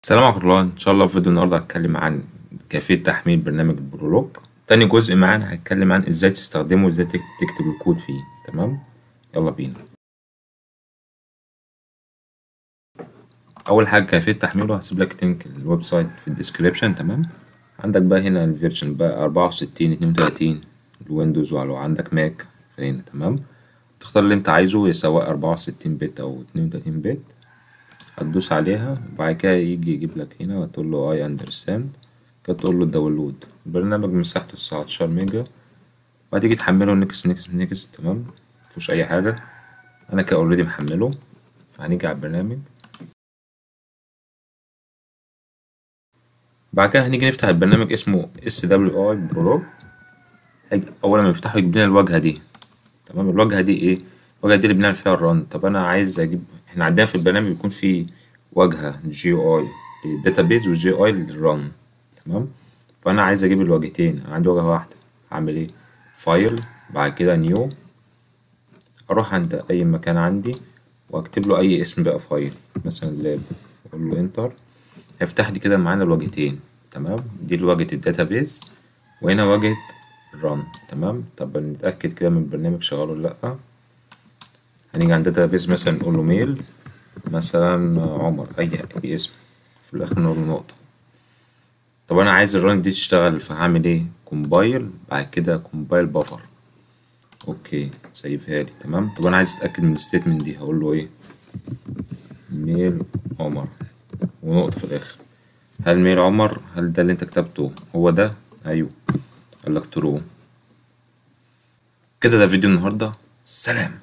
السلام عليكم ورحمة الله إن شاء الله في فيديو النهاردة هتكلم عن كيفية تحميل برنامج برولوج تاني جزء معانا هتكلم عن إزاي تستخدمه وإزاي تك- تكتب الكود فيه تمام يلا بينا أول حاجة كيفية تحميله هسيب لك لينك الويب سايت في الديسكريبشن تمام عندك بقى هنا الفيرجن بقى أربعة وستين اتنين وتلاتين الويندوز ولو عندك ماك فهنا تمام تختار اللي انت عايزه سواء أربعة وستين بت أو اتنين وتلاتين بت هتدوس عليها وبعد كده يجي يجيب لك هنا وتقول له اي اندرستاند كده تقول له داونلود البرنامج مساحته تسعتاشر ميجا وهتيجي تحمله نكست نكست نكست تمام مفيهوش أي حاجة أنا كده اوريدي محمله فهنيجي على البرنامج بعد كده هنيجي نفتح البرنامج اسمه اس دبليو اي برولوج أول ما نفتحه يجيب لنا الواجهة دي تمام الواجهة دي ايه؟ الواجهة دي اللي بنعمل فيها الرن طب أنا عايز أجيب احنا عندنا في البرنامج بيكون في واجهة جي اي للداتابيز وجي اي للرن تمام فأنا عايز أجيب الواجهتين أنا عندي واجهة واحدة هعمل ايه؟ فايل بعد كده نيو أروح عند أي مكان عندي وأكتب له أي اسم بقى فايل مثلا لاب أقول له انتر هيفتح لي كده معانا الواجهتين تمام دي واجهة الداتابيز وهنا واجهة الرن تمام طب نتأكد كده من البرنامج شغال ولا لأ هنيجي عند داتابيز مثلا نقول له ميل مثلا عمر أي أي اسم في الآخر نقول له نقطة طب أنا عايز الرن دي تشتغل فهعمل إيه كومبايل بعد كده كومبايل بفر أوكي سيفها لي تمام طب أنا عايز أتأكد من الستيتمنت دي هقول له إيه ميل عمر ونقطة في الآخر هل ميل عمر هل ده اللي أنت كتبته هو ده أيوه قالك ترو كده ده فيديو النهاردة سلام